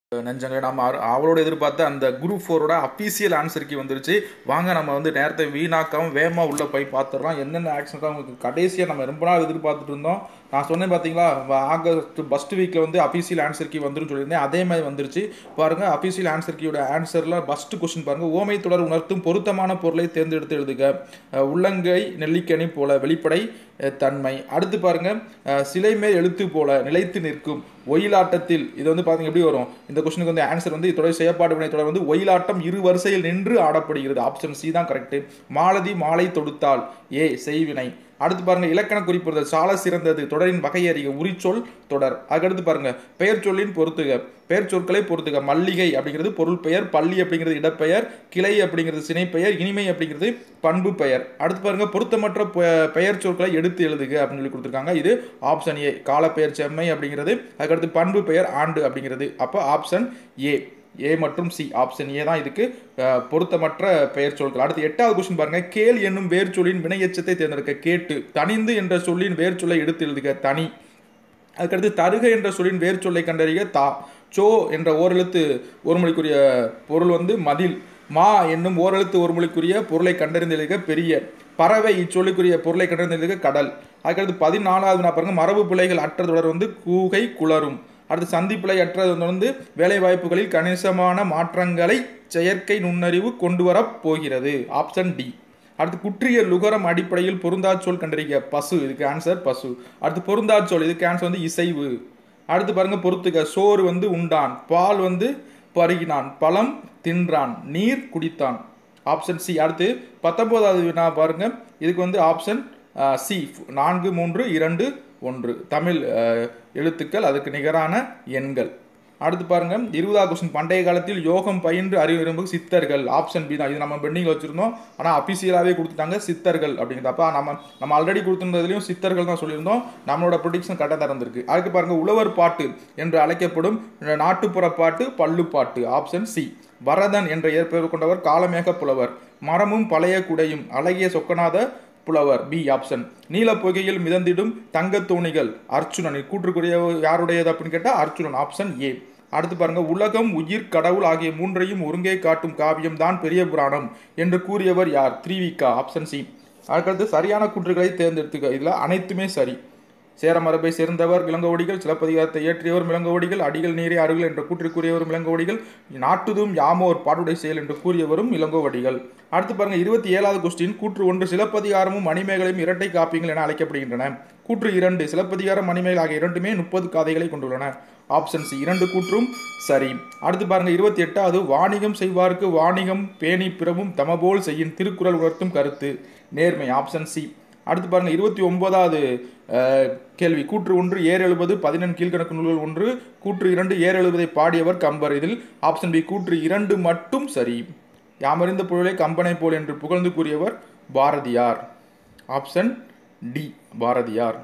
நெஞ்சங்களே நம்ம ஆறு- அவளோட எதிர்பார்த்த அந்த குரூப் ஃபோரோட அஃபீஷியல் ஆன்சருக்கு வந்துருச்சு வாங்க நம்ம வந்து நேரத்தை வீணாக்காம வேகமாக உள்ளே போய் பார்த்துடலாம் என்னென்ன ஆக்ஷனுக்காக உங்களுக்கு கடைசியாக நம்ம ரொம்ப நாள் எதிர்பார்த்துட்டு இருந்தோம் நான் சொன்னேன் பார்த்தீங்களா வ- ஆகஸ்ட் ஃபஸ்ட் வீக்கில் வந்து அஃபீஷியல் ஆன்சர் கீ வந்துரும் சொல்லியிருந்தேன் அதே மாதிரி வந்துருச்சு பாருங்க அஃபீஷியல் ஆன்சர் கீயோட ஆன்சரில் ஃபஸ்ட்டு கொஸ்டின் பாருங்க ஓமை தொடர் உணர்த்தும் பொருத்தமான பொருளை தேர்ந்தெடுத்து எழுதுக அஹ் உள்ளங்கை நெல்லிக்கனி போல வெளிப்படை அஹ் தன்மை அடுத்து பாருங்க அஹ் சிலை மேல் எழுத்து போல நிலைத்து நிற்கும் ஒயிலாட்டத்தில் இது வந்து பாத்தீங்க எப்படி வரும் இந்த கொஸ்டினுக்கு வந்து ஆன்சர் வந்து இதோட செயற்பாடு வினை தொடர் வந்து ஒயிலாட்டம் இரு வரிசையில் நின்று ஆடப்படுகிறது ஆப்ஷன் சி தான் கரெக்ட் மாலதி மாலை தொடுத்தால் ஏ செய்வினை அடுத்து பாருங்க இலக்கண குறிப்புறுதல் சால சிறந்தது தொடரின் வகையறிக உரிச்சொல் தொடர் அதுக்கடுத்து பாருங்க பெயர் சொல்லின் பொறுத்துக பெயர் சொற்களை பொறுத்துக மல்லிகை அப்படிங்கிறது பொருள் பெயர் பள்ளி அப்படிங்கிறது இடப்பெயர் கிளை அப்படிங்கிறது சினைப்பெயர் இனிமை அப்படிங்கிறது பண்பு பெயர் அடுத்து பாருங்க பொருத்தமற்ற பெ- பெயர் சொற்களை எடுத்து எழுதுக அப்படின்னு சொல்லி கொடுத்துருக்காங்க இது ஆப்ஷன் ஏ காலப்பெயர் செம்மை அப்படிங்கிறது அதுக்கடுத்து பண்பு பெயர் ஆண்டு அப்படிங்கிறது அப்போ ஆப்ஷன் ஏ ஏ மற்றும் சி ஆப்ஷன் ஏ தான் இதுக்கு அஹ், பொருத்தமற்ற பெயர் சொற்கள் அடுத்து எட்டாவது கொஸ்டின் பாருங்க கேள் என்னும் வேர் சொல்லின் வினையெச்சத்தை தேர்ந்தெடுக்க கேட்டு தனிந்து என்ற சொல்லின் வேர் சொல்லை எடுத்து எழுதுக தனி அதுக்கடுத்து தருக என்ற சொல்லின் வேர் சொல்லை கண்டறிய தா சோ என்ற ஓரெழுத்து ஒருமொழிக்குரிய பொருள் வந்து மதில் மா என்னும் ஓரெழுத்து ஒருமொழிக்குரிய பொருளை கண்டறிந்து எழுதுக பெரிய பறவை இச்சொல்லுக்குரிய பொருளை கண்டறிந்து எழுதுக கடல் அதுக்கடுத்து பதினாலாவது நான் பாருங்க மரபு பிழைகள் அற்ற தொடர் வந்து கூகை குளரும் அடுத்து சந்திப்பிழை அற்றது வந்து வேலை வாய்ப்புகளில் கணிசமான மாற்றங்களை செயற்கை நுண்ணறிவு கொண்டு வரப் போகிறது ஆப்ஷன் டி அடுத்து குற்றிய லுகரம் அடிப்படையில் பொருந்தாச்சொல் கண்டறிக பசு இதுக்கு ஆன்சர் பசு அடுத்து பொருந்தாச்சொல் இதுக்கு ஆன்சர் வந்து இசைவு அடுத்து பாருங்க பொறுத்துக சோறு வந்து உண்டான் பால் வந்து பருகினான் பழம் தின்றான் நீர் குடித்தான் ஆப்ஷன் சி அடுத்து பத்தொன்பதாவது வினா பாருங்க இதுக்கு வந்து ஆப்ஷன் சி நான்கு மூன்று இரண்டு ஒன்று தமிழ் அஹ், எழுத்துக்கள் அதுக்கு நிகரான எண்கள் அடுத்து பாருங்க இருபதாவது கொஸ்டின் பண்டைய காலத்தில் யோகம் பயின்று அறிவு விரும்பும் சித்தர்கள் ஆப்ஷன் பி தான் இது நம்ம பெண்டிங் வச்சிருந்தோம் ஆனால் அபிஷியலாகவே கொடுத்துட்டாங்க சித்தர்கள் அப்படிங்கிறப்ப நம்ம நம்ம ஆல்ரெடி கொடுத்திருந்ததுலையும் சித்தர்கள் தான் சொல்லியிருந்தோம் நம்மளோட ப்ரொடிக்ஷன் கரெக்டாக தான் இருந்திருக்கு அதுக்கு பாருங்க உழவர் பாட்டு என்று அழைக்கப்படும் நாட்டுப்புற பாட்டு பள்ளுப்பாட்டு ஆப்ஷன் சி வரதன் என்ற இயற்பெயர் கொண்டவர் காலமேக புலவர் மரமும் பழைய குடையும் அழகிய சொக்கநாத புலவர் பி ஆப்ஷன் நீல புகையில் மிதந்திடும் தங்கத் தோணிகள் அர்ச்சுனன் கூற்றுக்குரிய யாருடையது அப்படின்னு கேட்டால் அர்ச்சுனன் ஆப்ஷன் ஏ அடுத்து பாருங்க உலகம் உயிர் கடவுள் ஆகிய மூன்றையும் ஒருங்கே காட்டும் காவியம் தான் பெரிய புராணம் என்று கூறியவர் யார் த்ரீவிகா ஆப்ஷன் சி அதுக்கடுத்து சரியான கூற்றுகளை தேர்ந்தெடுத்துக்க இதில் அனைத்துமே சரி சேர மரபை சேர்ந்தவர் இளங்கோவடிகள் சிலப்பதிகாரத்தை இயற்றியவர் இளங்கோவடிகள் அடிகள் நீரே அருகில் என்று கூற்றிற்குரியவரும் இளங்கோவடிகள் நாட்டுதும் யாமோர் பாடுடை செயல் என்று கூறியவரும் இளங்கோவடிகள் அடுத்து பாருங்க இருபத்தி ஏழாவது கொஸ்டின் கூற்று ஒன்று சிலப்பதிகாரமும் மணிமேகலையும் இரட்டை காப்பியங்கள் என அழைக்கப்படுகின்றன கூற்று இரண்டு சிலப்பதிகாரம் மணிமேகலை ஆகிய இரண்டுமே முப்பது காதைகளை கொண்டுள்ளன ஆப்ஷன் சி இரண்டு கூற்றும் சரி அடுத்து பாருங்க இருபத்தி எட்டாவது வாணிகம் செய்வார்க்கு வாணிகம் பேணி பிறவும் தமபோல் செய்யும் திருக்குறள் உணர்த்தும் கருத்து நேர்மை ஆப்ஷன் சி அடுத்து பாருங்க இருபத்தி ஒன்பதாவது அஹ், கேள்வி கூற்று ஒன்று ஏர் எழுபது பதினெண் கீழ்கணக்கு நூல்கள் ஒன்று கூற்று இரண்டு ஏர் எழுபதை பாடியவர் கம்பர் இதில் ஆப்ஷன் பி கூற்று இரண்டு மட்டும் சரி யாமறிந்த பொருளை கம்பனை போல் என்று புகழ்ந்து கூறியவர் பாரதியார் ஆப்ஷன் டி பாரதியார்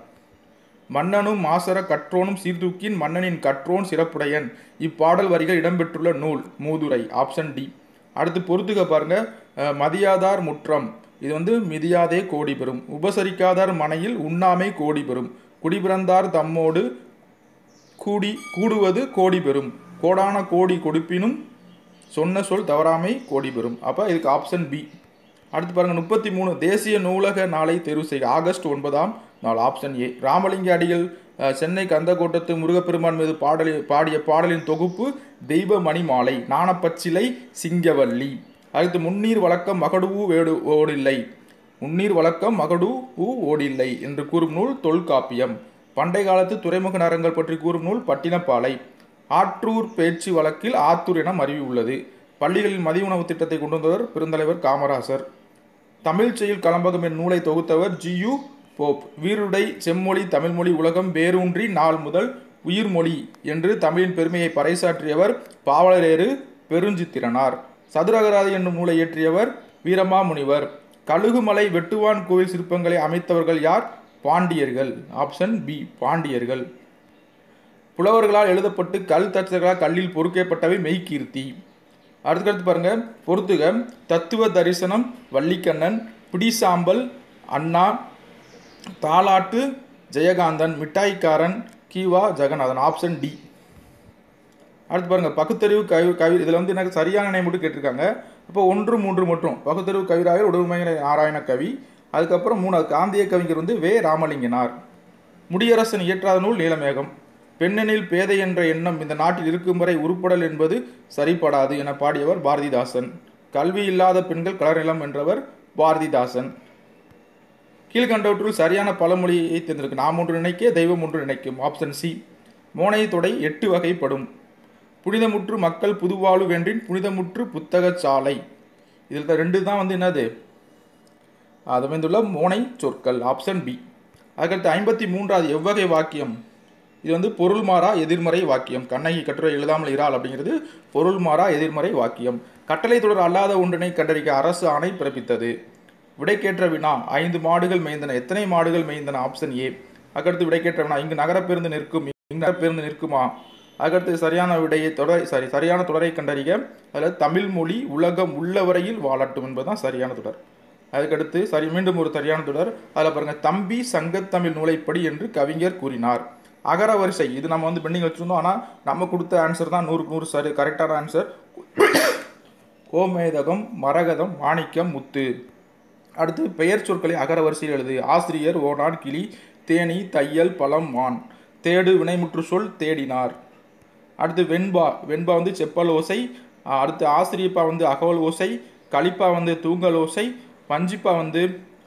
மன்னனும் மாசர கற்றோனும் சீர்தூக்கின் மன்னனின் கற்றோன் சிறப்புடையன் இப்பாடல் வரிகள் இடம்பெற்றுள்ள நூல் மூதுரை ஆப்ஷன் டி அடுத்து பொறுத்துக பாருங்க அஹ், மதியாதார் முற்றம் இது வந்து மிதியாதே கோடி பெறும் உபசரிக்காதார் மனையில் உண்ணாமை கோடி பெறும் குடிபிறந்தார் தம்மோடு கூடி கூடுவது கோடி பெறும் கோடான கோடி கொடுப்பினும் சொன்ன சொல் தவறாமை கோடி பெறும் அப்போ இதுக்கு ஆப்ஷன் பி அடுத்து பாருங்க முப்பத்தி மூணு தேசிய நூலக நாளை தேர்வு செய்க ஆகஸ்ட் ஒன்பதாம் நாள் ஆப்ஷன் ஏ ராமலிங்க அடிகள் அஹ், சென்னை கந்தக்கோட்டத்து முருகப்பெருமான் மீது பாடலி பாடிய பாடலின் தொகுப்பு தெய்வமணி மாலை நாணப்பச்சிலை சிங்கவல்லி அடுத்து முன்னீர் வழக்கம் மகடுவு வேடு ஓடில்லை முன்னீர் வழக்கம் மகடு ஊ ஓடில்லை என்று கூறும் நூல் தொல்காப்பியம் பண்டை காலத்து துறைமுக நரங்கள் பற்றி கூறும் நூல் பட்டினப்பாலை ஆற்றூர் பேச்சு வழக்கில் ஆத்தூர் என மருவி உள்ளது பள்ளிகளில் மதிய உணவு திட்டத்தை கொண்டு வந்தவர் பெருந்தலைவர் காமராசர் தமிழ் செயல் கலம்பகம் என் நூலை தொகுத்தவர் ஜியு போப் வீருடை செம்மொழி தமிழ்மொழி உலகம் வேரூன்றி நாள் முதல் உயிர்மொழி என்று தமிழின் பெருமையை பறைசாற்றியவர் பாவலரேறு பெருஞ்சித்திரனார் சதுரகராதி என்னும் நூலை இயற்றியவர் வீரமாமுனிவர் கழுகுமலை வெட்டுவான் கோவில் சிற்பங்களை அமைத்தவர்கள் யார் பாண்டியர்கள் ஆப்ஷன் பி பாண்டியர்கள் புலவர்களால் எழுதப்பட்டு கல் தச்சர்களால் கல்லில் பொறுக்கப்பட்டவை மெய்கீர்த்தி அடுத்தடுத்து பாருங்க பொறுத்துக தத்துவ தரிசனம் வள்ளிக்கண்ணன் பிடிசாம்பல் அண்ணா தாலாட்டு ஜெயகாந்தன் மிட்டாய்க்காரன் கீவா ஜெகநாதன் ஆப்ஷன் டி அடுத்து பாருங்க பகுத்தறிவு கவி கவி இதில் வந்து எனக்கு சரியான இணை மட்டும் கேட்டிருக்காங்க இப்போ ஒன்று மூன்று மட்டும் பகுத்தறிவு கவிராயர் உடவுமையின நாராயண கவி அதுக்கப்புறம் மூணாவது காந்திய கவிஞர் வந்து வே ராமலிங்கனார் முடியரசன் இயற்றாத நூல் நீலமேகம் பெண்ணெனில் பேதை என்ற எண்ணம் இந்த நாட்டில் இருக்கும் வரை உருப்படல் என்பது சரிப்படாது என பாடியவர் பாரதிதாசன் கல்வி இல்லாத பெண்கள் கலரிலம் என்றவர் பாரதிதாசன் கீழ்கண்டவற்றுள் சரியான பழமொழியை தேர்ந்தெடுக்கும் நாம் ஒன்று நினைக்க தெய்வம் ஒன்று நினைக்கும் ஆப்ஷன் சி மோனை தொடை எட்டு வகைப்படும் புனிதமுற்று மக்கள் புதுவாழ்வு வென்றின் புனிதமுற்று புத்தகச் சாலை இதில் தான் ரெண்டு தான் வந்து என்னது அது அமைந்துள்ள மோனை சொற்கள் ஆப்ஷன் பி அதுக்கடுத்து ஐம்பத்தி மூன்றாவது எவ்வகை வாக்கியம் இது வந்து பொருள் மாறா எதிர்மறை வாக்கியம் கண்ணகி கட்டுரை எழுதாமல் இறால் அப்படிங்கிறது பொருள் மாறா எதிர்மறை வாக்கியம் கட்டளை தொடர் அல்லாத ஒன்றினை கண்டறிக்க அரசு ஆணை பிறப்பித்தது விடைக்கேற்ற வினா ஐந்து மாடுகள் மேய்ந்தன எத்தனை மாடுகள் மேய்ந்தன ஆப்ஷன் ஏ அதுக்கடுத்து விடைக்கேற்ற வினா இங்கு நகர பேருந்து நிற்கும் இங்கு நகர பேருந்து நிற்குமா அதுக்கடுத்து சரியான விடையை தொடர் சாரி சரியான தொடரை கண்டறிக அதில் தமிழ் மொழி உலகம் உள்ளவரையில் வாழட்டும் என்பதுதான் சரியான தொடர் அதுக்கடுத்து சரி மீண்டும் ஒரு சரியான தொடர் அதில் பாருங்க தம்பி சங்கத்தமிழ் நூலைப்படி என்று கவிஞர் கூறினார் அகர வரிசை இது நம்ம வந்து பெண்டிங் வச்சிருந்தோம் ஆனால் நம்ம கொடுத்த ஆன்சர் தான் நூறுக்கு நூறு சரி கரெக்டான ஆன்சர் கோமேதகம் மரகதம் மாணிக்கம் முத்து அடுத்து பெயர் சொற்களை அகர வரிசையில் எழுது ஆசிரியர் ஓனான் கிளி தேனி தையல் பழம் மான் தேடு வினைமுற்று சொல் தேடினார் அடுத்து வெண்பா வெண்பா வந்து செப்பல் ஓசை அடுத்து ஆசிரியப்பா வந்து அகவல் ஓசை களிப்பா வந்து தூங்கல் ஓசை வஞ்சிப்பா வந்து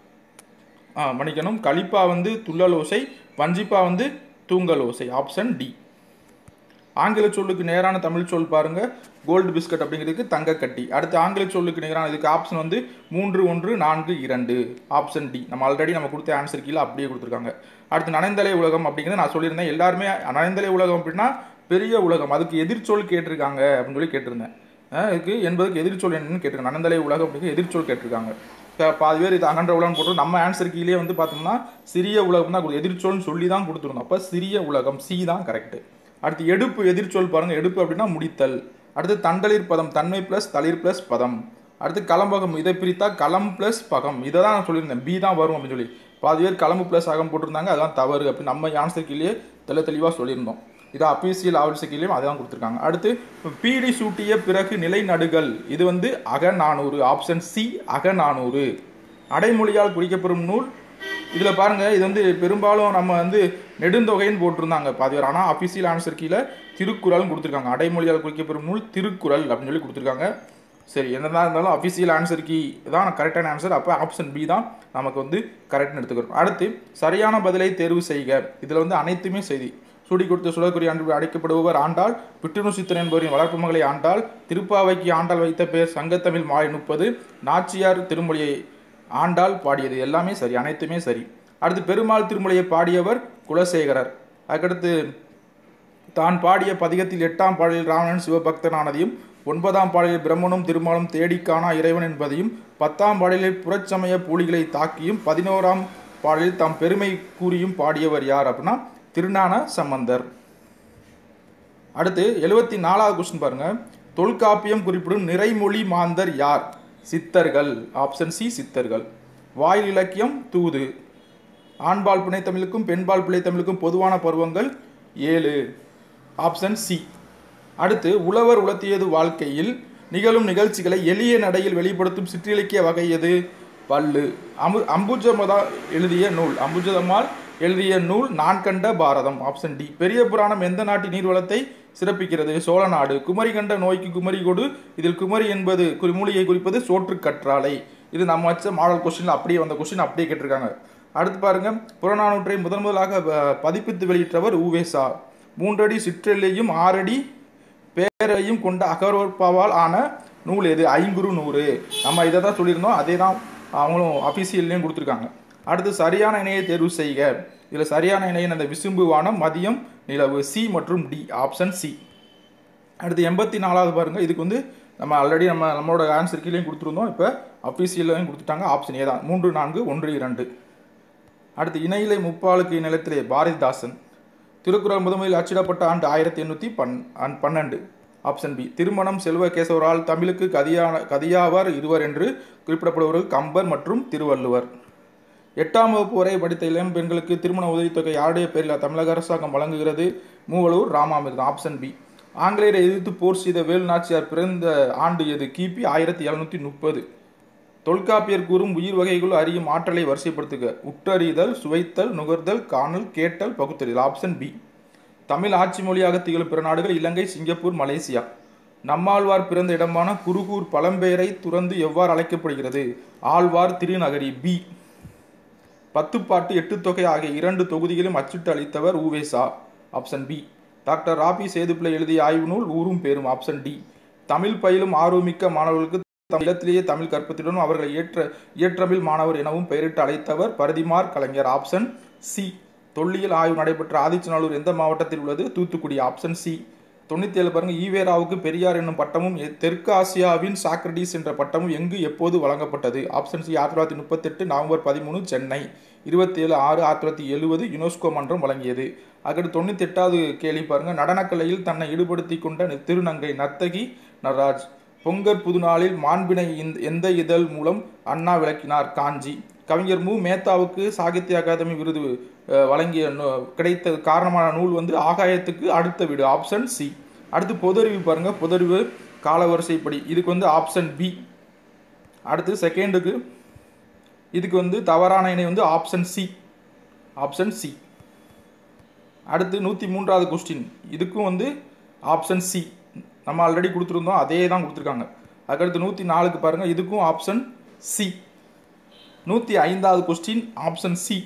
ஆ மன்னிக்கணும் களிப்பா வந்து துள்ளல் ஓசை வஞ்சிப்பா வந்து தூங்கல் ஓசை ஆப்ஷன் டி ஆங்கில சொல்லுக்கு நேரான தமிழ் சொல் பாருங்க கோல்டு பிஸ்கட் அப்படிங்கிறதுக்கு தங்கக்கட்டி அடுத்து ஆங்கில சொல்லுக்கு நிகரான இதுக்கு ஆப்ஷன் வந்து மூன்று ஒன்று நான்கு இரண்டு ஆப்ஷன் டி நம்ம ஆல்ரெடி நம்ம கொடுத்த ஆன்சர் கீழே அப்படியே கொடுத்துருக்காங்க அடுத்து நனைந்தலை உலகம் அப்படிங்கிறது நான் சொல்லியிருந்தேன் எல்லாருமே நனைந்தலை உலகம் அப்படின்னா பெரிய உலகம் அதுக்கு எதிர்ச்சொல் கேட்டிருக்காங்க அப்படின்னு சொல்லி கேட்டிருந்தேன் அஹ் இதுக்கு என்பதுக்கு எதிர்ச்சொல் என்னன்னு கேட்டிருக்காங்க நனந்தலை உலகம் அப்படிங்கிற எதிர்ச்சொல் கேட்டிருக்காங்க இப்போ பாதி பேர் இது அகன்ற உலகம் போட்டு நம்ம ஆன்சர் கீழே வந்து பார்த்தோம்னா சிறிய உலகம் தான் எதிர்ச்சொல்னு சொல்லி தான் கொடுத்துருந்தோம் அப்போ சிறிய உலகம் சி தான் கரெக்ட் அடுத்து எடுப்பு எதிர்ச்சொல் பாருங்க எடுப்பு அப்படின்னா முடித்தல் அடுத்து தண்டலிர் பதம் தன்மை பிளஸ் தளிர் பிளஸ் பதம் அடுத்து களம்பகம் இதை பிரித்தா களம் பிளஸ் பகம் இதை தான் நான் சொல்லியிருந்தேன் பி தான் வரும் அப்படின்னு சொல்லி பாதி பேர் களம்பு பிளஸ் அகம் போட்டிருந்தாங்க அதான் தவறு அப்படின்னு நம்ம ஆன்சர் கீழே தெளி தெளிவாக சொல்லியிருந்தோம் இது அபிசியல் ஆவல்ஸ் கீழேயும் அதான் கொடுத்துருக்காங்க அடுத்து பீடி சூட்டிய பிறகு நிலை நடுகள் இது வந்து அகநானூறு ஆப்ஷன் சி அகநானூறு அடைமொழியால் குறிக்கப்படும் நூல் இதில் பாருங்க இது வந்து பெரும்பாலும் நம்ம வந்து நெடுந்தொகைன்னு போட்டிருந்தாங்க பாதி பேர் ஆனால் அஃபிஷியல் ஆன்சர் கீழே திருக்குறள்னு கொடுத்துருக்காங்க அடைமொழியால் குறிக்கப்படும் நூல் திருக்குறள் அப்படின்னு சொல்லி கொடுத்துருக்காங்க சரி என்னதான் இருந்தாலும் அஃபிஷியல் ஆன்சர் கீ தான் கரெக்டான ஆன்சர் அப்போ ஆப்ஷன் பி தான் நமக்கு வந்து கரெக்ட்னு எடுத்துக்கிறோம் அடுத்து சரியான பதிலை தேர்வு செய்க இதில் வந்து அனைத்துமே செய்தி சூடி கொடுத்த சுடற்குரிய ஆண்டு அழைக்கப்படுபவர் ஆண்டாள் விட்டுணுசித்தன் என்பவரின் வளர்ப்பு மகளை ஆண்டாள் திருப்பாவைக்கு ஆண்டாள் வைத்த பெயர் சங்கத்தமிழ் மாலை முப்பது நாச்சியார் திருமொழியை ஆண்டாள் பாடியது எல்லாமே சரி அனைத்துமே சரி அடுத்து பெருமாள் திருமொழியை பாடியவர் குலசேகரர் அதுக்கடுத்து தான் பாடிய பதிகத்தில் எட்டாம் பாடலில் ராவணன் சிவபக்தனானதையும் ஒன்பதாம் பாடலில் பிரம்மனும் திருமாலும் தேடி காணா இறைவன் என்பதையும் பத்தாம் பாடலில் புறச்சமய பூலிகளை தாக்கியும் பதினோராம் பாடலில் தாம் பெருமை கூறியும் பாடியவர் யார் அப்படின்னா திருஞான சம்பந்தர் அடுத்து எழுபத்தி நாலாவது கொஸ்டின் பாருங்க தொல்காப்பியம் குறிப்பிடும் நிறைமொழி மாந்தர் யார் சித்தர்கள் ஆப்ஷன் சி சித்தர்கள் வாயில் இலக்கியம் தூது ஆண்பால் பிணைத்தமிழுக்கும் பெண்பால் பிழைத்தமிழுக்கும் பொதுவான பருவங்கள் ஏழு ஆப்ஷன் சி அடுத்து உழவர் உலர்த்தியது வாழ்க்கையில் நிகழும் நிகழ்ச்சிகளை எளிய நடையில் வெளிப்படுத்தும் சிற்றிலக்கிய வகை எது பல்லு அம்பு அம்புஜமதா எழுதிய நூல் அம்புஜதம்மாள் எழுதிய நூல் நான் கண்ட பாரதம் ஆப்ஷன் டி பெரிய புராணம் எந்த நாட்டின் நீர்வளத்தை சிறப்பிக்கிறது சோழ நாடு குமரி கண்ட நோய்க்கு குமரி கொடு இதில் குமரி என்பது குறி- மூலிகை குறிப்பது சோற்று கற்றாழை இது நம்ம வச்ச மாடல் கொஸ்டின் அப்படியே வந்த கொஸ்டின் அப்படியே கேட்டிருக்காங்க அடுத்து பாருங்க புறநானூற்றை முதன் முதலாக அஹ், பதிப்பித்து வெளியிட்டவர் உவேசா மூன்றடி சிற்றெல்லையும் ஆறடி பேரையும் கொண்ட அகர்வப்பாவால் ஆன நூல் எது ஐங்குறு நூறு நம்ம இதை தான் சொல்லியிருந்தோம் அதே தான் அவங்களும் அஃபீஷியல்லையும் கொடுத்துருக்காங்க அடுத்து சரியான இணையை தேர்வு செய்க இதில் சரியான இணையின் அந்த விசும்பு வானம் மதியம் நிலவு சி மற்றும் டி ஆப்ஷன் சி அடுத்து எண்பத்தி நாலாவது பாருங்க இதுக்கு வந்து நம்ம ஆல்ரெடி நம்ம நம்மளோட ஆன்சர் கீழேயும் கொடுத்துருந்தோம் இப்போ அஃபீஷியலையும் கொடுத்துட்டாங்க ஆப்ஷன் ஏ தான் மூன்று நான்கு ஒன்று இரண்டு அடுத்து இணையிலை முப்பாலுக்கு நிலத்திலே பாரதிதாசன் திருக்குறள் முதன்மையில் அச்சிடப்பட்ட ஆண்டு ஆயிரத்தி எண்ணூற்றி பன் அன்- பன்னெண்டு ஆப்ஷன் பி திருமணம் செல்வ கேசவரால் தமிழுக்கு கதியான கதியாவார் இருவர் என்று குறிப்பிடப்படுபவர்கள் கம்பர் மற்றும் திருவள்ளுவர் எட்டாம் வகுப்பு வரை படித்த இளம் பெண்களுக்கு திருமண உதவித்தொகை யாருடைய பேரில் தமிழக அரசாங்கம் வழங்குகிறது மூவலூர் ராமாமிர்தம் ஆப்ஷன் பி ஆங்கிலேயரை எதிர்த்து போர் செய்த வேலு நாச்சியார் பிறந்த ஆண்டு எது கிபி ஆயிரத்தி எழுநூத்தி முப்பது தொல்காப்பியர் கூறும் உயிர் வகைகள் அறியும் ஆற்றலை வரிசைப்படுத்துக உற்றறிதல் சுவைத்தல் நுகர்தல் காணல் கேட்டல் பகுத்தறிதல் ஆப்ஷன் பி தமிழ் ஆட்சி மொழியாக திகழும் பிற நாடுகள் இலங்கை சிங்கப்பூர் மலேசியா நம்மாழ்வார் பிறந்த இடமான குருகூர் பழம்பெயரை துறந்து எவ்வாறு அழைக்கப்படுகிறது ஆழ்வார் திருநகரி பி பத்துப்பாட்டு எட்டு தொகை ஆகிய இரண்டு தொகுதிகளும் அச்சிட்டு அளித்தவர் UVeSa option B doctor RaPi Sethupillai எழுதிய ஆய்வு நூல் ஊரும் பேரும் ஆப்ஷன் டி தமிழ் பயிலும் ஆர்வமிக்க மாணவர்களுக்கு தம் இடத்திலேயே தமிழ் கற்பித்துடன் அவர்களை ஏற்ற இயற்றமிழ் மாணவர் எனவும் பெயரிட்டு அழைத்தவர் பரதிமார் கலைஞர் ஆப்ஷன் சி தொல்லியல் ஆய்வு நடைபெற்ற ஆதிச்சநல்லூர் எந்த மாவட்டத்தில் உள்ளது தூத்துக்குடி ஆப்ஷன் சி தொண்ணூத்தி ஏழு பாருங்க ஈவேராவுக்கு பெரியார் என்னும் பட்டமும் எ- தெற்கு ஆசியாவின் சாக்ரடிஸ் என்ற பட்டமும் எங்கு எப்போது வழங்கப்பட்டது ஆப்ஷன் சி ஆயிரத்தி தொள்ளாயிரத்தி முப்பத்தெட்டு நவம்பர் பதிமூணு சென்னை இருபத்தி ஏழு ஆறு ஆயிரத்தி தொள்ளாயிரத்தி எழுபது யுனெஸ்கோ மன்றம் வழங்கியது அடுத்து தொண்ணூத்தி எட்டாவது கேள்வி பாருங்க நடனக்கலையில் தன்னை ஈடுபடுத்தி கொண்ட நி- திருநங்கை நர்த்தகி நடராஜ் பொங்கற் புதுநாளில் மாண்பினை இந்த- எந்த இதழ் மூலம் அண்ணா விளக்கினார் காஞ்சி கவிஞர் மு மேத்தாவுக்கு சாகித்ய அகாதமி விருது அஹ், வழங்கிய நூ- கிடைத்த காரணமான நூல் வந்து ஆகாயத்துக்கு அடுத்த வீடு ஆப்ஷன் சி அடுத்து பொதறிவு பாருங்க பொதறிவு காலவரிசைப்படி இதுக்கு வந்து ஆப்ஷன் பி அடுத்து செகண்டுக்கு இதுக்கு வந்து தவறான இணை வந்து ஆப்ஷன் சி ஆப்ஷன் சி அடுத்து நூற்றி மூன்றாவது கொஸ்டின் இதுக்கும் வந்து ஆப்ஷன் சி நம்ம ஆல்ரெடி கொடுத்துருந்தோம் அதே தான் கொடுத்துருக்காங்க அதுக்கடுத்து நூற்றி நாலுக்கு பாருங்கள் இதுக்கும் ஆப்ஷன் சி நூற்றி ஐந்தாவது கொஸ்டின் ஆப்ஷன் சி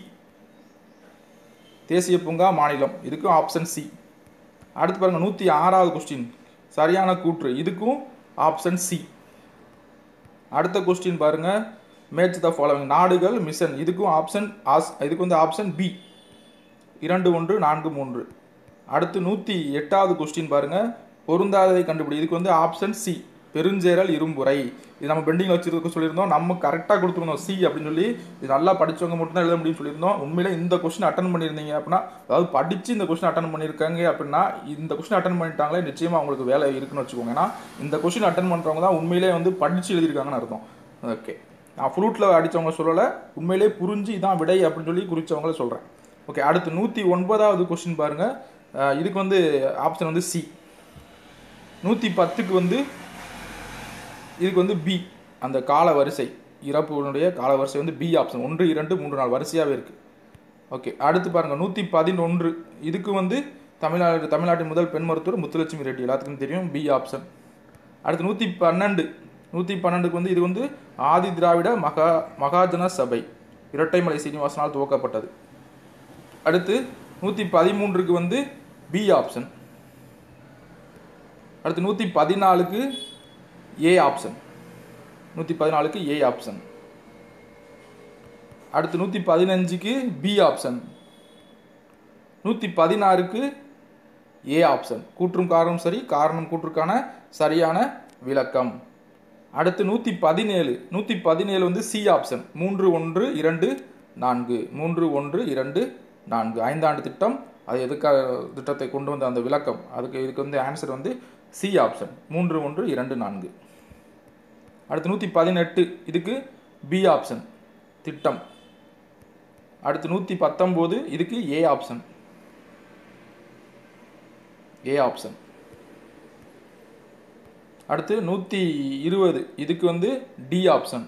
தேசிய பூங்கா மாநிலம் இதுக்கும் ஆப்ஷன் சி அடுத்து பாருங்கள் நூற்றி ஆறாவது கொஸ்டின் சரியான கூற்று இதுக்கும் ஆப்ஷன் சி அடுத்த கொஸ்டின் பாருங்க மேட்ச் த ஃபாலோவிங் நாடுகள் மிஷன் இதுக்கும் ஆப்ஷன் ஆஸ் இதுக்கு வந்து ஆப்ஷன் பி இரண்டு ஒன்று நான்கு மூன்று அடுத்து நூற்றி எட்டாவது கொஸ்டின் பாருங்க பொருந்தாததை கண்டுபிடி இதுக்கு வந்து ஆப்ஷன் சி பெருஞ்சேரல் இரும்புரை இது நம்ம பெண்டிங்கில் வச்சிருக்க சொல்லியிருந்தோம் நம்ம கரெக்டாக கொடுத்துருந்தோம் சி அப்படின்னு சொல்லி இது நல்லா படிச்சவங்க மட்டும் தான் எழுத முடியும்னு சொல்லியிருந்தோம் உண்மையிலே இந்த கொஸ்டின் அட்டன் பண்ணியிருந்தீங்க அப்படின்னா அதாவது படித்து இந்த கொஸ்டின் அட்டன் பண்ணியிருக்காங்க அப்படின்னா இந்த கொஸ்டின் அட்டன் பண்ணிட்டாங்களே நிச்சயமாக அவங்களுக்கு வேலை இருக்குன்னு வச்சுக்கோங்க ஏன்னா இந்த கொஸ்டின் அட்டன் பண்ணுறவங்க தான் உண்மையிலே வந்து படித்து எழுதியிருக்காங்கன்னு அர்த்தம் ஓகே நான் ஃப்ளூட்டில் அடித்தவங்க சொல்லலை உண்மையிலே புரிஞ்சு இதான் விடை அப்படின்னு சொல்லி குறிச்சவங்கள சொல்கிறேன் ஓகே அடுத்து நூற்றி ஒன்பதாவது கொஸ்டின் பாருங்கள் அஹ் இதுக்கு வந்து ஆப்ஷன் வந்து சி நூற்றி பத்துக்கு வந்து இதுக்கு வந்து பி அந்த கால வரிசை இறப்புடைய கால வரிசை வந்து பி ஆப்ஷன் ஒன்று இரண்டு மூன்று நாலு வரிசையாகவே இருக்குது ஓகே அடுத்து பாருங்கள் நூற்றி பதினொன்று இதுக்கு வந்து தமிழ்நாடு தமிழ்நாட்டின் முதல் பெண் மருத்துவர் முத்துலட்சுமி ரெட்டி எல்லாத்துக்கும் தெரியும் பி ஆப்ஷன் அடுத்து நூற்றி பன்னெண்டு நூற்றி பன்னெண்டுக்கு வந்து இது வந்து ஆதி திராவிட மகா மகாஜன சபை இரட்டைமலை சீனிவாசனால் துவக்கப்பட்டது அடுத்து நூற்றி பதிமூன்றுக்கு வந்து பி ஆப்ஷன் அடுத்து நூற்றி பதினாலுக்கு ஏ ஆப்ஷன் நூற்றி பதினாலுக்கு ஏ ஆப்ஷன் அடுத்து நூற்றி பதினஞ்சுக்கு பி ஆப்ஷன் நூற்றி பதினாறுக்கு ஏ ஆப்ஷன் கூற்றும் காரணம் சரி காரணம் கூற்றுக்கான சரியான விளக்கம் அடுத்து நூற்றி பதினேழு நூற்றி பதினேழு வந்து சி ஆப்ஷன் மூன்று ஒன்று இரண்டு நான்கு மூன்று ஒன்று இரண்டு நான்கு ஐந்தாண்டு திட்டம் அது எதுக்காக திட்டத்தை கொண்டு வந்த அந்த விளக்கம் அதுக்கு இதுக்கு வந்து ஆன்சர் வந்து சி ஆப்ஷன் மூன்று ஒன்று இரண்டு நான்கு அடுத்து நூற்றி பதினெட்டு இதுக்கு பி ஆப்ஷன் திட்டம் அடுத்து நூற்றி பத்தொம்போது இதுக்கு ஏ ஆப்ஷன் ஏ ஆப்ஷன் அடுத்து நூற்றி இருபது இதுக்கு வந்து டி ஆப்ஷன்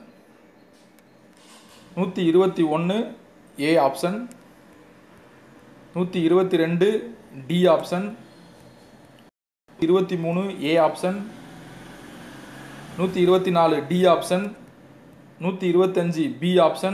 நூற்றி இருபத்தி ஒன்று ஏ ஆப்ஷன் நூற்றி இருபத்தி ரெண்டு டி ஆப்ஷன் இருபத்தி மூணு ஏ ஆப்ஷன் நூற்றி இருபத்தி நாலு டி ஆப்ஷன் நூற்றி இருபத்தஞ்சி பி ஆப்ஷன்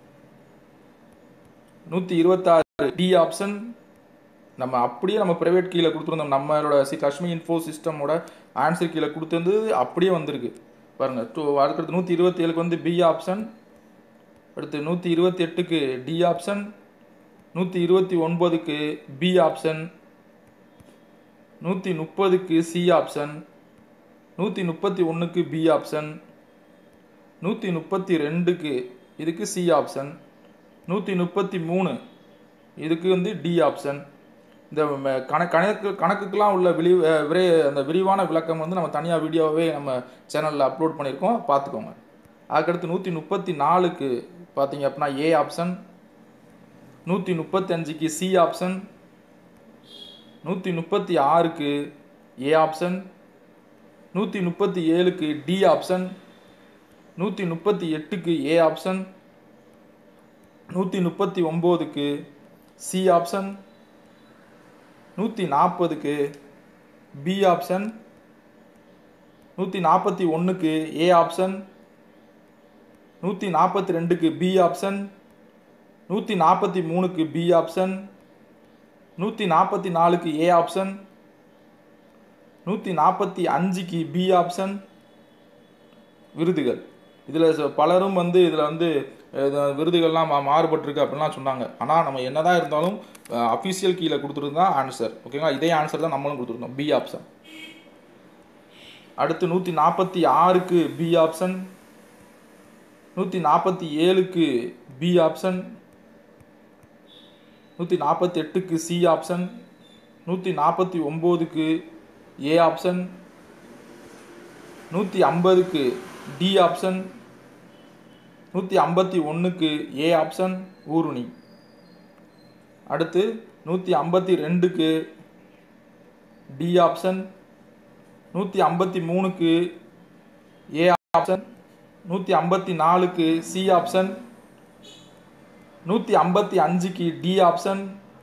நூற்றி இருபத்தாறு டி ஆப்ஷன் நம்ம அப்படியே நம்ம ப்ரைவேட் கீழே கொடுத்துருந்தோம் நம்மளோட சி காஷ்மீர் இன்ஃபோ சிஸ்டமோட ஆன்சர் கீழே கொடுத்துருந்து அப்படியே வந்திருக்கு பாருங்கள் டூ அடுத்தடுத்து நூற்றி இருபத்தி ஏழுக்கு வந்து பி ஆப்ஷன் அடுத்து நூற்றி இருபத்தி எட்டுக்கு டி ஆப்ஷன் நூற்றி இருபத்தி ஒன்பதுக்கு பி ஆப்ஷன் நூற்றி முப்பதுக்கு சி ஆப்ஷன் நூற்றி முப்பத்தி ஒன்றுக்கு பி ஆப்ஷன் நூற்றி முப்பத்தி ரெண்டுக்கு இதுக்கு சி ஆப்ஷன் நூற்றி முப்பத்தி மூணு இதுக்கு வந்து டி ஆப்ஷன் இந்த ம- கண கணக்கு கணக்குக்கெலாம் உள்ள விரி அஹ் விரை அந்த விரிவான விளக்கம் வந்து நம்ம தனியாக வீடியோவே நம்ம சேனலில் அப்லோட் பண்ணியிருக்கோம் பார்த்துக்கோங்க அதுக்கடுத்து நூற்றி முப்பத்தி நாலுக்கு பார்த்தீங்க அப்படின்னா ஏ ஆப்ஷன் நூற்றி முப்பத்தஞ்சுக்கு சி ஆப்ஷன் நூற்றி முப்பத்தி ஆறுக்கு ஏ ஆப்ஷன் நூற்றி முப்பத்தி ஏழுக்கு டி ஆப்ஷன் நூற்றி முப்பத்தி எட்டுக்கு ஏ ஆப்ஷன் நூற்றி முப்பத்தி ஒம்போதுக்கு சி ஆப்ஷன் நூற்றி நாற்பதுக்கு பி ஆப்ஷன் நூற்றி நாற்பத்தி ஒன்றுக்கு ஏ ஆப்ஷன் நூற்றி நாற்பத்தி ரெண்டுக்கு பி ஆப்ஷன் நூற்றி நாற்பத்தி மூணுக்கு பி ஆப்ஷன் நூற்றி நாற்பத்தி நாலுக்கு ஏ ஆப்ஷன் நூற்றி நாற்பத்தி அஞ்சுக்கு பி ஆப்ஷன் விருதுகள் இதில் பலரும் வந்து இதில் வந்து அஹ், விருதுகள்லாம் மா- மாறுபட்டிருக்கு அப்படின்லாம் சொன்னாங்க ஆனால் நம்ம என்னதான் இருந்தாலும் அஃபீஷியல் கீழே கொடுத்துருந்தா ஆன்சர் ஓகேங்களா இதே ஆன்சர் தான் நம்மளும் கொடுத்துருந்தோம் பி ஆப்ஷன் அடுத்து நூற்றி நாற்பத்தி ஆறுக்கு பி ஆப்ஷன் நூற்றி நாற்பத்தி ஏழுக்கு பி ஆப்ஷன் நூற்றி நாற்பத்தி எட்டுக்கு சி ஆப்ஷன் நூற்றி நாற்பத்தி ஒம்போதுக்கு ஏ ஆப்ஷன் நூற்றி ஐம்பதுக்கு டி ஆப்ஷன் நூற்றி ஐம்பத்தி ஒன்றுக்கு ஏ ஆப்ஷன் ஊருணி அடுத்து நூற்றி ஐம்பத்தி ரெண்டுக்கு டி ஆப்ஷன் நூற்றி ஐம்பத்தி மூணுக்கு ஏ ஆப்ஷன் நூற்றி ஐம்பத்தி நாலுக்கு சி ஆப்ஷன் நூற்றி ஐம்பத்தி அஞ்சுக்கு டி ஆப்ஷன்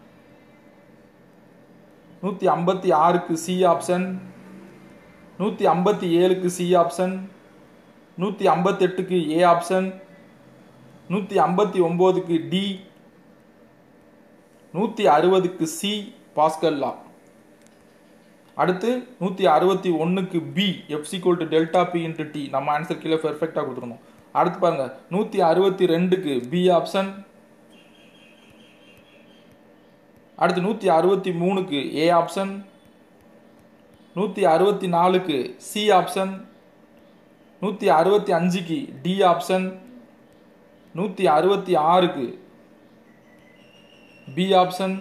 நூற்றி ஐம்பத்தி ஆறுக்கு சி ஆப்ஷன் நூற்றி ஐம்பத்தி ஏழுக்கு சி ஆப்ஷன் நூற்றி ஐம்பத்தெட்டுக்கு ஏ ஆப்ஷன் நூற்றி ஐம்பத்தி ஒம்போதுக்கு டி நூற்றி அறுபதுக்கு சி பாஸ்கல் லா அடுத்து நூற்றி அறுபத்தி ஒன்றுக்கு பி எஃப்சிகோல் to delta B into D நம்ம ஆன்சர் கீழே பெர்ஃபெக்டாக கொடுத்துருந்தோம் அடுத்து பாருங்க நூற்றி அறுபத்தி ரெண்டுக்கு பி ஆப்ஷன் அடுத்து நூற்றி அறுபத்தி மூணுக்கு ஏ ஆப்ஷன் நூற்றி அறுபத்தி நாலுக்கு சி ஆப்ஷன் நூற்றி அறுபத்தி அஞ்சுக்கு டி ஆப்ஷன் நூற்றி அறுபத்தி ஆறுக்கு பி ஆப்ஷன்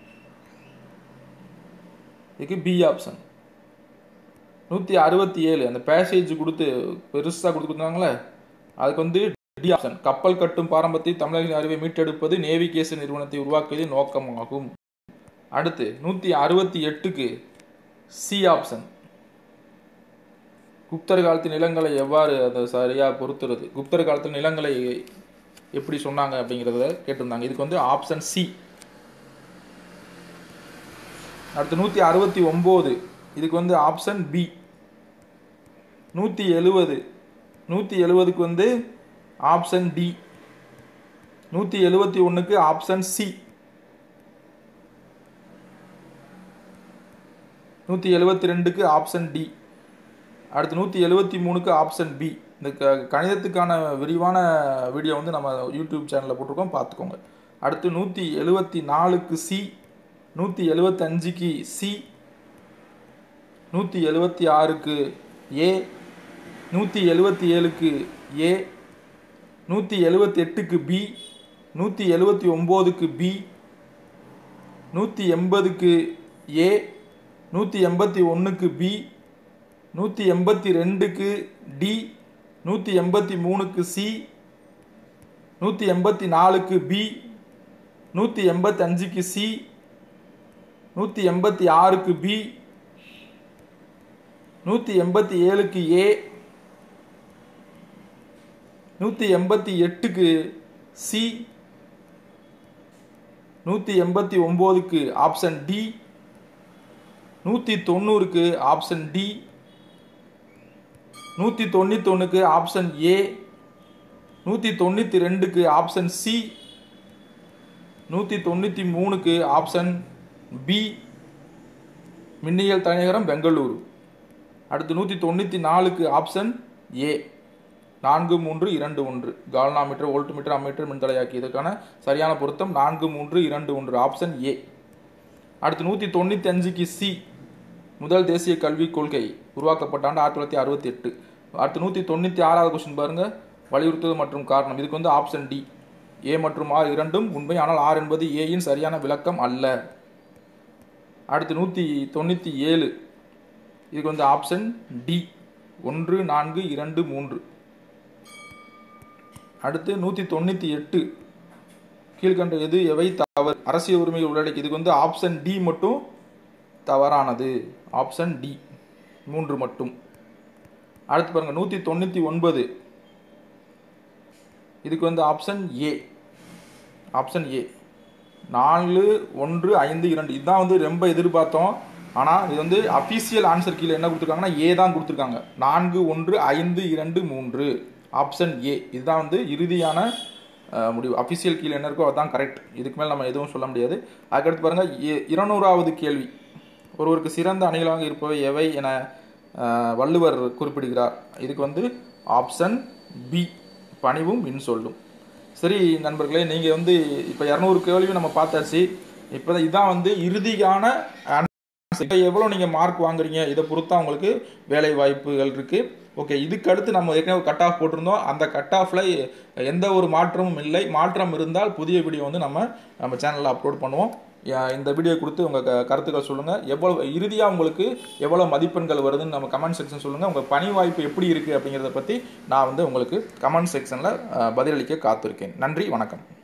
இதுக்கு பி ஆப்ஷன் நூற்றி அறுபத்தி ஏழு அந்த பேசேஜ் கொடுத்து பெருசாக கொடுத்துருந்தாங்களே அதுக்கு வந்து டி ஆப்ஷன் கப்பல் கட்டும் பாரம்பரியத்தை தமிழர்களின் அறிவை மீட்டெடுப்பது நேவிகேஷன் நிறுவனத்தை உருவாக்குவதே நோக்கமாகும் அடுத்து நூற்றி அறுபத்தி எட்டுக்கு சி ஆப்ஷன் குப்தர் காலத்து நிலங்களை எவ்வாறு அதை சரியாக பொறுத்துறது குப்தர் காலத்தில் நிலங்களை எப்படி சொன்னாங்க அப்படிங்கிறத கேட்டிருந்தாங்க இதுக்கு வந்து ஆப்ஷன் சி அடுத்து நூற்றி அறுபத்தி ஒம்பது இதுக்கு வந்து ஆப்ஷன் பி நூற்றி எழுவது நூற்றி எழுவதுக்கு வந்து ஆப்ஷன் டி நூற்றி எழுபத்தி ஒன்றுக்கு ஆப்ஷன் சி நூற்றி எழுபத்தி ரெண்டுக்கு ஆப்ஷன் டி அடுத்து நூற்றி எழுபத்தி மூணுக்கு ஆப்ஷன் பி இந்த க கணிதத்துக்கான விரிவான வீடியோ வந்து நம்ம யூடியூப் சேனலில் போட்டிருக்கோம் பார்த்துக்கோங்க அடுத்து நூற்றி எழுபத்தி நாலுக்கு சி நூற்றி எழுபத்தஞ்சுக்கு சி நூற்றி எழுபத்தி ஆறுக்கு ஏ நூற்றி எழுபத்தி ஏழுக்கு ஏ நூற்றி எழுபத்தி எட்டுக்கு பி நூற்றி எழுபத்தி ஒம்போதுக்கு பி நூற்றி எண்பதுக்கு ஏ நூற்றி எண்பத்தி ஒன்றுக்கு பி நூற்றி எண்பத்தி ரெண்டுக்கு டி நூற்றி எண்பத்தி மூணுக்கு சி நூற்றி எண்பத்தி நாலுக்கு பி நூற்றி எண்பத்தஞ்சுக்கு சி நூற்றி எண்பத்தி ஆறுக்கு பி நூற்றி எண்பத்தி ஏழுக்கு ஏ நூற்றி எண்பத்தி எட்டுக்கு சி நூற்றி எண்பத்தி ஒம்போதுக்கு ஆப்ஷன் டி நூற்றி தொண்ணூறுக்கு ஆப்ஷன் டி நூற்றி தொண்ணூத்தொன்றுக்கு ஆப்ஷன் ஏ நூற்றி தொண்ணூற்றி ரெண்டுக்கு ஆப்ஷன் சி நூற்றி தொண்ணூற்றி மூணுக்கு ஆப்ஷன் பி மின்னியல் தலைநகரம் பெங்களூரு அடுத்து நூற்றி தொண்ணூற்றி நாலுக்கு ஆப்ஷன் ஏ நான்கு மூன்று இரண்டு ஒன்று galvanometer voltmeter ammeter மின்தடையாக்கி இதற்கான சரியான பொருத்தம் நான்கு மூன்று இரண்டு ஒன்று ஆப்ஷன் ஏ அடுத்து நூற்றி தொண்ணூற்றி அஞ்சுக்கு சி முதல் தேசிய கல்விக் கொள்கை உருவாக்கப்பட்ட ஆண்டு ஆயிரத்தி தொள்ளாயிரத்தி அறுபத்தி எட்டு அடுத்து நூற்றி தொண்ணூற்றி ஆறாவது கொஸ்டின் பாருங்க வலியுறுத்துவது மற்றும் காரணம் இதுக்கு வந்து ஆப்ஷன் டி ஏ மற்றும் ஆர் இரண்டும் உண்மை ஆனால் ஆர் என்பது ஏயின் சரியான விளக்கம் அல்ல அடுத்து நூற்றி தொண்ணூற்றி ஏழு இதுக்கு வந்து ஆப்ஷன் டி ஒன்று நான்கு இரண்டு மூன்று அடுத்து நூற்றி தொண்ணூற்றி எட்டு கீழ்கண்ட எது எவை தவறு அரசியல் உரிமைகள் உள்ளடக்கி இதுக்கு வந்து ஆப்ஷன் டி மட்டும் தவறானது ஆப்ஷன் டி மூன்று மட்டும் அடுத்து பாருங்கள் நூற்றி தொண்ணூற்றி ஒன்பது இதுக்கு வந்து ஆப்ஷன் ஏ ஆப்ஷன் ஏ நாலு ஒன்று ஐந்து இரண்டு இதுதான் வந்து ரொம்ப எதிர்பார்த்தோம் ஆனால் இது வந்து அஃபீஷியல் ஆன்சர் கீழே என்ன கொடுத்துருக்காங்கன்னா ஏ தான் கொடுத்துருக்காங்க நான்கு ஒன்று ஐந்து இரண்டு மூன்று ஆப்ஷன் ஏ இதுதான் வந்து இறுதியான அஹ், முடிவு அஃபிஷியல் கீழே என்ன இருக்கோ அதுதான் கரெக்ட் இதுக்கு மேலே நம்ம எதுவும் சொல்ல முடியாது அதுக்கடுத்து பாருங்கள் இருநூறாவது கேள்வி ஒருவருக்கு சிறந்த அணிகளாக இருப்பவை எவை என அஹ், வள்ளுவர் குறிப்பிடுகிறார் இதுக்கு வந்து ஆப்ஷன் பி பணிவும் மின் சொல்லும் சரி நண்பர்களே நீங்கள் வந்து இப்போ இரநூறு கேள்வி நம்ம பார்த்தாச்சு இப்போ இதான் வந்து இறுதியான இப்போ எவ்வளோ நீங்கள் மார்க் வாங்குறீங்க இதை பொறுத்தா உங்களுக்கு வேலை வாய்ப்புகள் இருக்குது ஓகே இதுக்கு அடுத்து நம்ம ஏற்கனவே கட் ஆஃப் போட்டிருந்தோம் அந்த கட் ஆஃபில் எந்த ஒரு மாற்றமும் இல்லை மாற்றம் இருந்தால் புதிய வீடியோ வந்து நம்ம நம்ம சேனலில் அப்லோட் பண்ணுவோம் யா- இந்த வீடியோ கொடுத்து உங்கள் க கருத்துக்கள் சொல்லுங்கள் எவ்வளோ இறுதியாக உங்களுக்கு எவ்வளோ மதிப்பெண்கள் வருதுன்னு நம்ம கமெண்ட் செக்ஷன் சொல்லுங்கள் உங்கள் பணி வாய்ப்பு எப்படி இருக்குது அப்படிங்கிறத பற்றி நான் வந்து உங்களுக்கு கமெண்ட் செக்ஷனில் பதிலளிக்க காத்திருக்கேன் நன்றி வணக்கம்